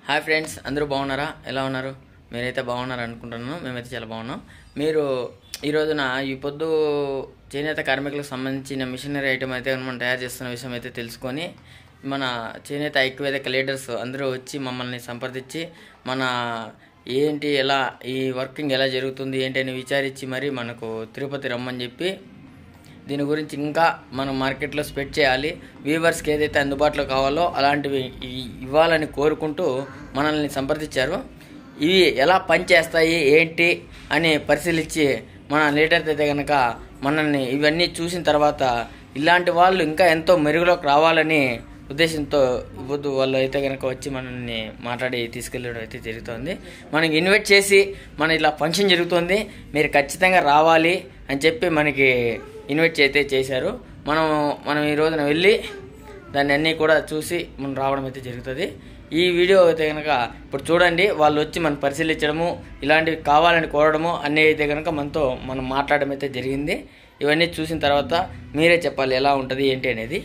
Hi friends అందరూ బాగున్నారా ఎలా ఉన్నారు మీరైతే బాగున్నారు అనుకుంటున్నాను మేమైతే చాలా బాగున్నాం మీరు ఈ రోజున ఈ పొద్దు చేనేత కార్మికులకు సంబంధించిన మిషనరీ ఐటమ్ అయితే మనం తయారు చేస్తున్న విషయం అయితే తెలుసుకొని మన చేనేత ఐక్యవేదిక లీడర్స్ అందరూ వచ్చి మమ్మల్ని సంప్రదించి మన ఏంటి ఎలా ఈ వర్కింగ్ ఎలా జరుగుతుంది ఏంటి అని విచారించి మరి మనకు తిరుపతి రమ్మని చెప్పి దీని గురించి ఇంకా మనం మార్కెట్లో స్ప్రెడ్ చేయాలి వీవర్స్కి ఏదైతే అందుబాటులో కావాలో అలాంటివి ఇ- ఇవ్వాలని కోరుకుంటూ మనల్ని సంప్రదించారు ఇవి ఎలా పనిచేస్తాయి ఏంటి అని పరిశీలించి మన లీడర్ అయితే కనుక మనల్ని ఇవన్నీ చూసిన తర్వాత ఇలాంటి వాళ్ళు ఇంకా ఎంతో మెరుగులోకి రావాలని ఉద్దేశంతో ఇవ్వద్దు వాళ్ళు అయితే కనుక వచ్చి మనల్ని మాట్లాడి తీసుకెళ్ళడం అయితే జరుగుతుంది మనకి ఇన్వైట్ చేసి మన ఇలా ఫంక్షన్ జరుగుతుంది మీరు ఖచ్చితంగా రావాలి అని చెప్పి మనకి ఇన్వైట్ అయితే చేశారు మనం మనం ఈ రోజున వెళ్ళి దాన్ని అన్నీ కూడా చూసి మనం రావడం అయితే జరుగుతుంది ఈ వీడియో అయితే కనుక ఇప్పుడు చూడండి వాళ్ళు వచ్చి మనం పరిశీలించడము ఇలాంటివి కావాలని కోరడము అన్నీ అయితే కనుక మనతో మనం మాట్లాడడం అయితే జరిగింది ఇవన్నీ చూసిన తర్వాత మీరే చెప్పాలి ఎలా ఉంటుంది ఏంటి అనేది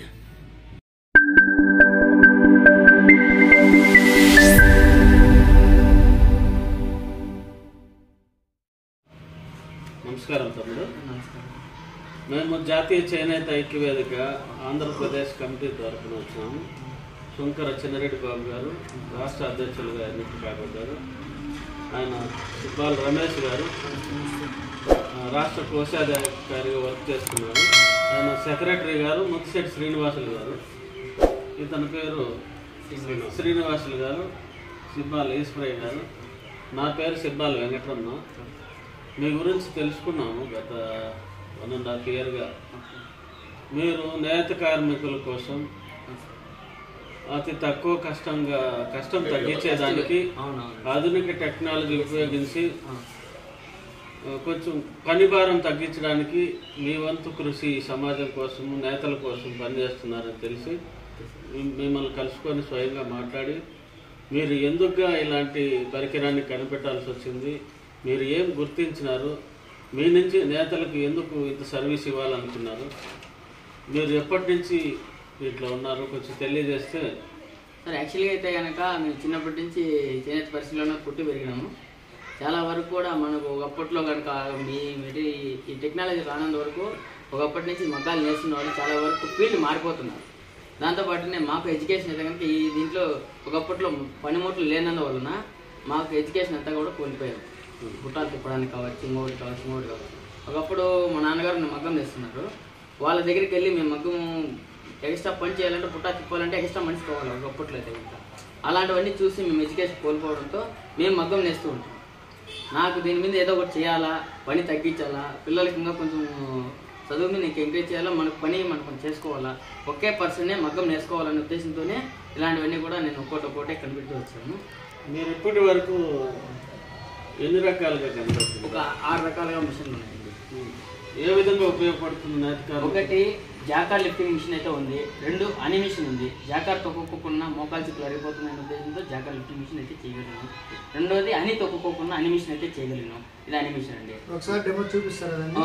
నమస్కారం తమ్ముడు మేము జాతీయ చేనేత ఐక్యవేదిక ఆంధ్రప్రదేశ్ కమిటీ తరఫున వచ్చినాము శంకర చిన్నరెడ్డి బాబు గారు రాష్ట్ర అధ్యక్షులుగా ఎన్నిక కాబడ్డారు ఆయన సుబ్బాల్ రమేష్ గారు ఆ, రాష్ట్ర కోశాధికారిగా వర్క్ చేస్తున్నారు ఆయన సెక్రటరీ గారు ముత్తిశెట్టి శ్రీనివాసులు గారు ఇతని పేరు శ్రీనివాసులు గారు సిబ్బాల్ ఈశ్వరయ్య గారు నా పేరు సిబ్బాల్ వెంకటరమణ మీ గురించి తెలుసుకున్నాము గత వన్ అండ్ హాఫ్ ఇయర్గా మీరు నేత కార్మికుల కోసం అతి తక్కువ కష్టంగా కష్టం తగ్గించేదానికి ఆధునిక టెక్నాలజీ ఉపయోగించి ఆ, కొంచెం పని భారం తగ్గించడానికి మీ వంతు కృషి ఈ సమాజం కోసం నేతల కోసం పనిచేస్తున్నారని తెలిసి మీ- మిమ్మల్ని కలుసుకొని స్వయంగా మాట్లాడి మీరు ఎందుకుగా ఇలాంటి పరికరాన్ని కనిపెట్టాల్సి వచ్చింది మీరు ఏం గుర్తించినారు మీ నుంచి నేతలకు ఎందుకు ఇంత సర్వీస్ ఇవ్వాలనుకున్నారు మీరు ఎప్పటి నుంచి ఇట్లా ఉన్నారు కొంచెం తెలియజేస్తే సార్ యాక్చువల్గా అయితే కనుక మేము చిన్నప్పటి నుంచి చేనేత పరిస్థితుల్లోనే పుట్టి పెరిగినాము చాలా వరకు కూడా మనకు ఒకప్పట్లో కనుక మీ మీరు ఈ- ఈ టెక్నాలజీ రానంత వరకు ఒకప్పటి నుంచి మగ్గాలు నేస్తున్న వాళ్ళు చాలా వరకు ఫీల్డ్ మారిపోతున్నారు దాంతోపాటునే మాకు ఎడ్యుకేషన్ అయితే కనుక ఈ దీంట్లో ఒకప్పట్లో పనిముట్లు లేనందువలన మాకు ఎడ్యుకేషన్ అంతా కూడా కోల్పోయాం బుట్టాలు తిప్పడానికి కావచ్చు ఇంకోటి కావచ్చు ఇంకోటి కావచ్చు ఒకప్పుడు మా నాన్నగారు నా మగ్గం చేస్తున్నారు వాళ్ళ దగ్గరికి వెళ్ళి మేము మగ్గం ఎక్స్ట్రా పని చేయాలంటే పుట్టా తిప్పాలంటే ఎక్స్ట్రా మనిషి కావాలి ఒకప్పట్లో అయితే ఇంకా అలాంటివన్నీ చూసి మేము ఎడ్యుకేషన్ కోల్పోవడంతో మేము మగ్గం నేస్తూ ఉంటాం నాకు దీని మీద ఏదో ఒకటి చేయాలా పని తగ్గించాలా పిల్లలకి ఇంకా కొంచెం చదువు మీద ఇంకా ఎంకరేజ్ చేయాలా మనకు పని మనం కొంచెం చేసుకోవాలా ఒకే పర్సనే మగ్గం నేర్చుకోవాలనే ఉద్దేశంతోనే ఇలాంటివన్నీ కూడా నేను ఒక్కోటి ఒక్కోటే కనిపెడుతూ వచ్చాను మీరు ఇప్పటి వరకు ఎన్ని రకాలుగా కనిపెడుతున్నారు ఒక ఆరు రకాలుగా మిషన్లు ఉన్నాయండి ఏ విధంగా ఉపయోగపడుతుంది నేతకారు ఒకటి జాకార్ లిఫ్టింగ్ మిషన్ అయితే ఉంది రెండు అని మిషన్ ఉంది జాకార్ తొక్కుకోకుండా మోకాలు చిక్కులు అరిగిపోతున్నాయనే ఉద్దేశంతో జాకార్ లిఫ్టింగ్ మిషన్ అయితే చేయగలను రెండోది అని తొక్కుకోకుండా అని మిషన్ అయితే చేయగలను ఇది అని మిషన్ అండి ఒకసారి డెమో చూపిస్తారా దాన్ని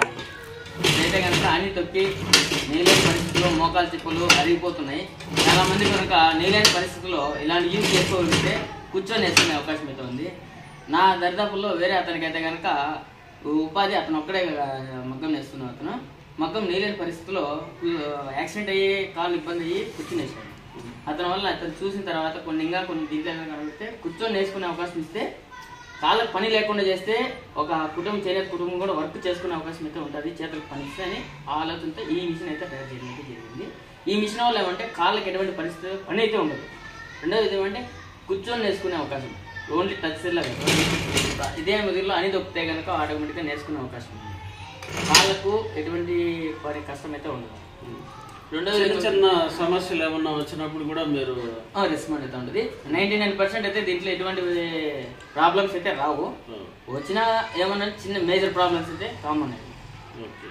అయితే కనుక అని తొక్కి నీలేని పరిస్థితుల్లో మోకాలు చిప్పులు అరిగిపోతున్నాయి చాలా మంది కనుక నీలేని పరిస్థితుల్లో ఇలాంటి యూజ్ చేసుకోగలిగితే కూర్చొని వేసుకునే అవకాశం అయితే ఉంది నా దరిదాపుల్లో వేరే అతనికి అయితే కనుక ఉపాధి అతను ఒక్కడే మగ్గం వేస్తున్నాడు అతను మగ్గం నీలేని పరిస్థితిలో యాక్సిడెంట్ అయ్యి కాలు ఇబ్బంది అయ్యి కూర్చుని వేసాడు అతని వల్ల అతను చూసిన తర్వాత కొన్ని ఇంకా కొన్ని దీంట్లో కనిపిస్తే కూర్చొని వేసుకునే అవకాశం ఇస్తే కాళ్ళకి పని లేకుండా చేస్తే ఒక కుటుంబం చేనేత కుటుంబం కూడా వర్క్ చేసుకునే అవకాశం అయితే ఉంటుంది చేతులకు పని ఇస్తే అని ఆ ఆలోచనతో ఈ మిషన్ అయితే తయారు చేయడం అయితే జరిగింది ఈ మిషన్ వల్ల ఏమంటే కాళ్ళకి ఎటువంటి పరిస్థితి పని అయితే ఉండదు రెండోది ఏమంటే కూర్చొని నేర్చుకునే అవకాశం ఓన్లీ టచ్ సెల్లా కదా ఇదే మిదిలో అని దొక్కితే కనుక ఆటోమేటిక్గా నేర్చుకునే అవకాశం ఉంది కాళ్ళకు ఎటువంటి పని కష్టం అయితే ఉండదు రెండోది చిన్న చిన్న సమస్యలు ఏమన్నా వచ్చినప్పుడు కూడా మీరు రెస్పాండ్ అయితే ఉంటుంది నైంటీ నైన్ పర్సెంట్ అయితే దీంట్లో ఎటువంటి ప్రాబ్లమ్స్ అయితే రావు ఆ, వచ్చిన ఏమన్నా చిన్న మేజర్ ప్రాబ్లమ్స్ అయితే కామన్ అండి ఓకే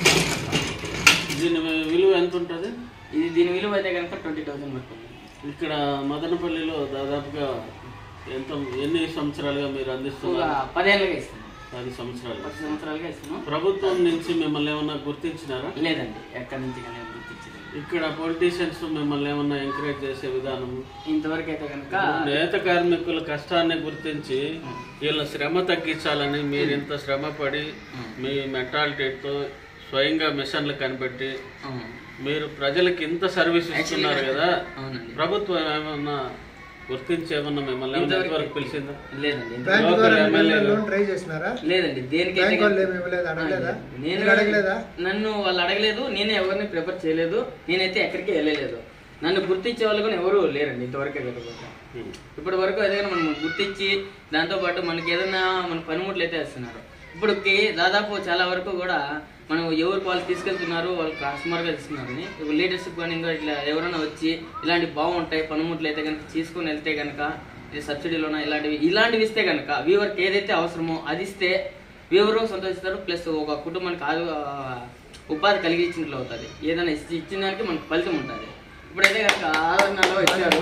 దీని విలువ ఎంత ఉంటుంది ఇది దీని విలువ అయితే కనుక ట్వంటీ థౌసండ్ పడుతుంది ఇక్కడ మదనపల్లిలో దాదాపుగా ఎంత ఎన్ని సంవత్సరాలుగా మీరు ఒక అందిస్తున్నారు పదేళ్ళగా ఇస్తున్నాం పది సంవత్సరాలు పది సంవత్సరాలుగా ఇస్తున్నాం ప్రభుత్వం నుంచి మిమ్మల్ని ఏమన్నా గుర్తించినారా లేదండి ఎక్కడి నుంచి కానీ గుర్తించలేదు ఇక్కడ పొలిటీషియన్స్ మిమ్మల్ని ఏమన్నా ఎంకరేజ్ చేసే విధానం ఇంతవరకు అయితే కనుక నేత కార్మికుల కష్టాన్ని గుర్తించి వీళ్ళ శ్రమ తగ్గించాలని మీరు ఇంత శ్రమ పడి మీ మెంటాలిటీతో స్వయంగా మిషన్లు కనిపెట్టి మీరు ప్రజలకు ఇంత సర్వీస్ ఇస్తున్నారు కదా అవునండి ప్రభుత్వం ఏమన్నా గుర్తించి ఏమన్నా మిమ్మల్ని ఏమన్నా ఇంతవరకు పిలిచిందా లేదండి ఇంత- బ్యాంక్ ద్వారా ఏమైనా లోన్ ట్రై చేసినారా లేదండి దేనికైతే బ్యాంక్ వాళ్ళు ఏమి ఇవ్వలేదు అడగలేదా నేను మీరు అడగలేదా నన్ను వాళ్ళు అడగలేదు నేను ఎవరిని ప్రిఫర్ చేయలేదు నేనైతే ఎక్కడికి వెళ్ళలేదు నన్ను గుర్తించే వాళ్ళు కూడా ఎవరు లేరండి ఇంతవరకే వెళ్ళకపోతే ఇప్పటి వరకు ఏదైనా మనం గుర్తించి దాంతో పాటు మనకి ఏదైనా మన పనిముట్లు అయితే వేస్తున్నారు ఇప్పుడు దాదాపు చాలా వరకు కూడా మనం ఎవరు వాళ్ళు తీసుకెళ్తున్నారు వాళ్ళు కస్టమర్గా ఇస్తున్నారని ఇప్పుడు లీడర్షిప్ కానీ ఇంకా ఇట్లా ఎవరైనా వచ్చి ఇలాంటి బాగుంటాయి పనిముట్లు అయితే కనుక తీసుకొని వెళ్తే కనుక ఇది సబ్సిడీలోన ఇలాంటివి ఇలాంటివి ఇస్తే కనుక వీవర్కి ఏదైతే అవసరమో అది ఇస్తే వీవరు సంతోషిస్తారు ప్లస్ ఒక కుటుంబానికి ఆదు ఆ, ఉపాధి కలిగించినట్లు అవుతుంది ఏదైనా ఇచ్చి- ఇచ్చిన దానికి మనకు ఫలితం ఉంటుంది ఇప్పుడైతే కనుక ఆదరణలో ఇచ్చారు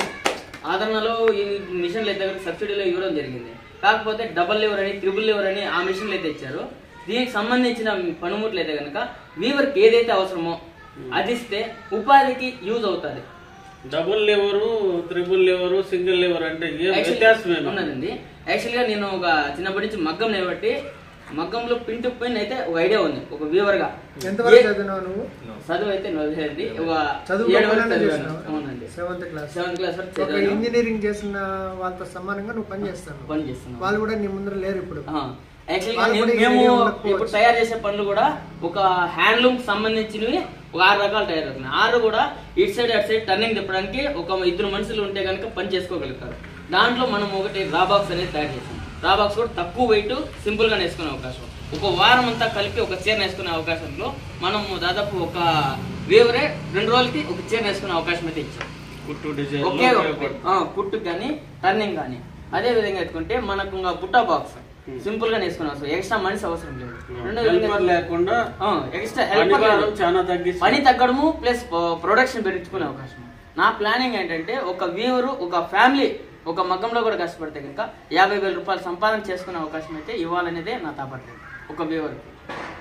ఆదరణలో ఈ మిషన్లు అయితే కనుక సబ్సిడీలో ఇవ్వడం జరిగింది కాకపోతే డబల్ లివర్ అని త్రిబుల్ లివర్ అని ఆ మిషన్లు అయితే ఇచ్చారు దీనికి సంబంధించిన పనిముట్లు అయితే కనుక వీవర్కి ఏదైతే అవసరమో అది ఇస్తే ఉపాధికి యూజ్ అవుతుంది double lever triple lever single lever అంటే ఏం వ్యత్యాసం ఏమి? ఉన్నదండి యాక్చువల్ గా నేను ఒక చిన్నప్పటి నుంచి మగ్గం నేబట్టి మగ్గంలో పిన్ టు పిన్ అయితే ఒక ఐడియా ఉంది ఒక వీవర్ గా ఎంతవరకు చదివినావు నువ్వు చదువు అయితే నదిలేదండి ఒక చదువు ఏడు వరకు గొప్పగానే చదివాను చేసినావు అవునండి సెవెంత్ క్లాస్ సెవెంత్ క్లాస్ వరకు ఒక చదివాను ఇంజనీరింగ్ చేసిన వాళ్ళతో సమానంగా నువ్వు పని చేస్తాను పని చేస్తున్నాను వాళ్ళు కూడా నీ ముందర లేరు ఇప్పుడు యాక్చువల్గా వాళ్ళు కూడా మేము ఏమీ ఉండకపోవచ్చు. ఇప్పుడు తయారు చేసే పనులు కూడా ఒక హ్యాండ్లూమ్ సంబంధించినవి ఒక ఆరు రకాలు తయారవుతున్నాయి ఆరు కూడా ఇటు సైడ్ అటు సైడ్ టర్నింగ్ తిప్పడానికి ఒక ఇద్దరు మనుషులు ఉంటే కనుక పని చేసుకోగలుగుతారు దాంట్లో మనం ఒకటి రాబాక్స్ అనేది తయారు చేసాం రాబాక్స్ కూడా తక్కువ వెయిట్ సింపుల్ గా నేసుకునే అవకాశం ఒక వారం అంతా కలిపి ఒక చీర నేసుకునే అవకాశంలో మనం దాదాపు ఒక వేవరే రెండు రోజులకి ఒక చీర నేసుకునే అవకాశం అయితే ఇచ్చాం కుట్టు డిజైన్ ఒకే ఒకటి ఆ, కుట్టు కానీ టర్నింగ్ కానీ అదే విధంగా ఎత్తుకుంటే మనకు ఇంకా బుట్టా బాక్స్ సింపుల్ గా నేసుకునే అవసరం ఎక్స్ట్రా మనిషి అవసరం లేదు రెండో హెల్పర్ విధంగా లేకుండా ఎక్స్ట్రా పని భారం చాలా తగ్గిస్తుంది పని తగ్గడము ప్లస్ ప్రొడక్షన్ పెంచుకునే అవకాశం నా ప్లానింగ్ ఏంటంటే ఒక వ్యూవరు ఒక ఫ్యామిలీ ఒక మగ్గంలో కూడా కష్టపడితే కనుక యాభై వేల రూపాయలు సంపాదన చేసుకునే అవకాశం అయితే ఇవ్వాలనేదే నా తాపత్రయం ఒక వ్యూవర్కి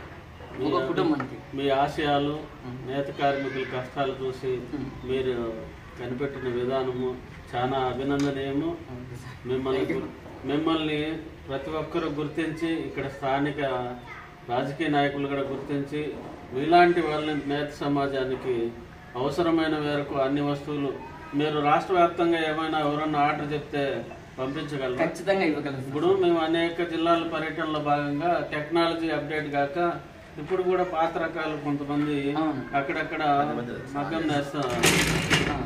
ఒక కుటుంబానికి మీ ఆశయాలు నేత కార్మికుల కష్టాలు చూసి మీరు కనిపెట్టిన విధానము చాలా అభినందనీయము మిమ్మల్ని గుర్- మిమ్మల్ని ప్రతి ఒక్కరూ గుర్తించి ఇక్కడ స్థానిక రాజకీయ నాయకులు కూడా గుర్తించి మీలాంటి వాళ్ళని నేత సమాజానికి అవసరమైన మేరకు అన్ని వస్తువులు మీరు రాష్ట్ర వ్యాప్తంగా ఏమైనా ఎవరన్నా ఆర్డర్ చెప్తే పంపించగలరా ఖచ్చితంగా ఇవ్వగలను సార్. ఇప్పుడు మేము అనేక జిల్లాల పర్యటనలో భాగంగా టెక్నాలజీ అప్డేట్ కాక ఇప్పుడు కూడా పాత రకాలు కొంతమంది అవును. అక్కడక్కడ మగ్గం నేస్తా ఆ.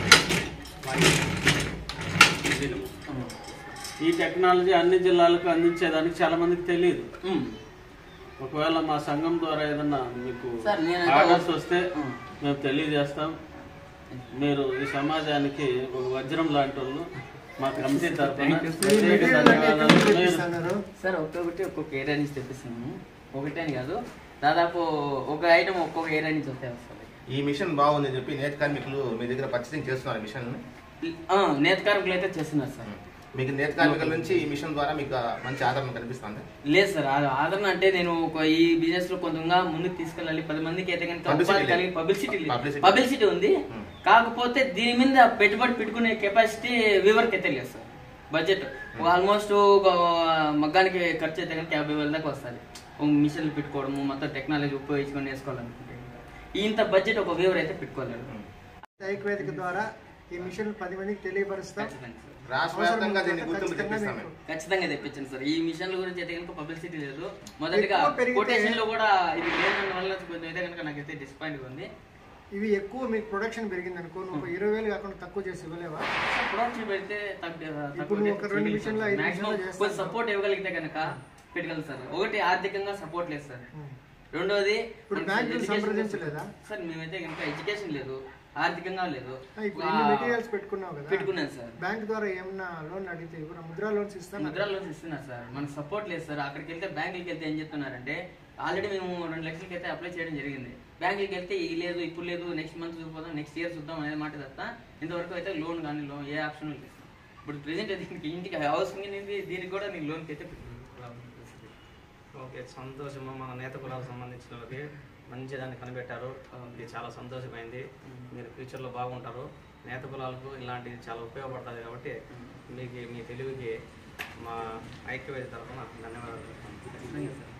ఆ. ఈ టెక్నాలజీ అన్ని జిల్లాలకు అందించేదానికి చాలా మందికి తెలియదు ఉమ్. ఒకవేళ మా సంఘం ద్వారా ఏదన్నా మీకు సార్, నేనైతే ఆర్డర్స్ వస్తే ఉమ్. మేము తెలియజేస్తాం మీరు ఈ సమాజానికి ఒక వజ్రం లాంటి వాళ్ళు మా కమిటీ తరఫున Thank you, sir. ప్రత్యేక మెటీరియల్ అంటే ఎక్కడ ధన్యవాదాలు నుంచి మీరు- తెప్పిస్తున్నారు సార్ ఒక్కొక్కటి ఒక్కొక్క ఏరియా నుంచి తెప్పిస్తున్నాము ఒకటే అని కాదు దాదాపు ఒక ఐటమ్ ఒక్కొక్క ఏరియా నుంచి వస్తే వస్తుంది ఈ మిషన్ బాగుందని చెప్పి నేత కార్మికులు మీ దగ్గర పర్చేసింగ్ చేస్తున్నారు ఈ మిషన్ ఆ, నేత కార్మికులు అయితే చేస్తున్నారు సార్ మీకు నేత కార్మికుల నుంచి ఈ మిషన్ ద్వారా మీకు మంచి ఆదరణ కనిపిస్తుంది లేదు సార్ ఆ- ఆదరణ అంటే నేను ఒక ఈ బిజినెస్ లో కొంచెంగా ముందుకు తీసుకెళ్ళాలి పది మందికి అయితే కనుక Publicity ఉపాధి లేదు. కలిగి పబ్లిసిటీ Publicity. పబ్లిసిటీ ఉంది Hmm. కాకపోతే దీని మీద పెట్టుబడి పెట్టుకునే కెపాసిటీ వివర్ అయితే లేదు సార్ బడ్జెట్ ఆల్మోస్ట్ ఒక మగ్గానికి ఖర్చు అయితే కనుక యాభై వేల దాకా వస్తుంది మిషన్లు పెట్టుకోవడము మొత్తం టెక్నాలజీ ఉపయోగించుకొని వేసుకోవాలనుకుంటే ఇంత బడ్జెట్ ఒక వివర్ అయితే పెట్టుకోలేడు ఐక్యవేదిక ద్వారా ఈ మిషన్ పది మందికి తెలియపరుస్తాం ఖచ్చితంగా సార్. రాష్ట్ర వ్యాప్తంగా దీన్ని గుర్తింపు ఖచ్చితంగా తెప్పిస్తాం మీకు. మేము ఖచ్చితంగా తెప్పించండి సార్ ఈ మిషన్ల గురించి అయితే కనుక పబ్లిసిటీ లేదు మొదటిగా ఎక్కువ పెరిగితే- కొటేషన్ లో కూడా ఇది లేనందు వల్ల కొంచెం అయితే కనుక నాకైతే డిసప్పాయింట్ ఉంది ఇవి ఎక్కువ మీకు ప్రొడక్షన్ పెరిగింది అనుకో నువ్వు ఒక ఇరవై వేలు కాకుండా తక్కువ చేసి ఇవ్వలేవా ప్రొడక్షన్ పెడితే తగ్గ- ఇప్పుడు నువ్వు ఒక రెండు నిమిషంలో, ఐదు Maximum నిమిషంలో చేస్తావు. కొంచెం సపోర్ట్ ఇవ్వగలిగితే కనుక పెట్టగలరు సార్ ఒకటి ఆర్థికంగా సపోర్ట్ లేదు సార్ రెండోది ఇప్పుడు మనకి బ్యాంకులు education సంప్రదించలేదా? సార్ మేమైతే కనుక ఎడ్యుకేషన్ లేదు ఆర్థికంగా లేదు ఆ, ఇప్పుడు ఆ, ఇన్ని మెటీరియల్స్ పెట్టుకున్నావు కదా పెట్టుకున్నాను సార్ బ్యాంక్ ద్వారా ఏమన్నా లోన్ అడిగితే ఇప్పుడు ముద్రా లోన్స్ ఇస్తాను ముద్రా లోన్స్ ఇస్తున్నారు సార్ మనకు సపోర్ట్ లేదు సార్ అక్కడికి వెళ్తే బ్యాంకులకి వెళ్తే ఏం చెప్తున్నారంటే ఆల్రెడీ మేము రెండు లక్షలకి అయితే అప్లై చేయడం జరిగింది బ్యాంకులకి వెళ్తే ఈ లేదు ఇప్పుడు లేదు నెక్స్ట్ మంత్ చూద్దాం నెక్స్ట్ ఇయర్ చూద్దాం అనే మాట తప్ప ఇంతవరకు అయితే లోన్ కానీ లోన్ ఏ ఆప్షన్ లేదు ఇప్పుడు ప్రెసెంట్ అయితే ఇంటికి ఇంటికి హౌస్ ఉంది దీనికి కూడా నీకు లోన్కి అయితే పెట్టుకోవాలి. ఓకే సంతోషము మన నేత కులాలకు సంబంధించిన వాళ్ళకి మంచి దాన్ని కనిపెట్టారు ఇది చాలా సంతోషమైంది మీరు ఫ్యూచర్లో బాగుంటారు నేత కులాలకు ఇలాంటివి చాలా ఉపయోగపడుతుంది కాబట్టి మీకు మీ తెలివికి మా ఐక్యవేది తరఫున ధన్యవాదాలు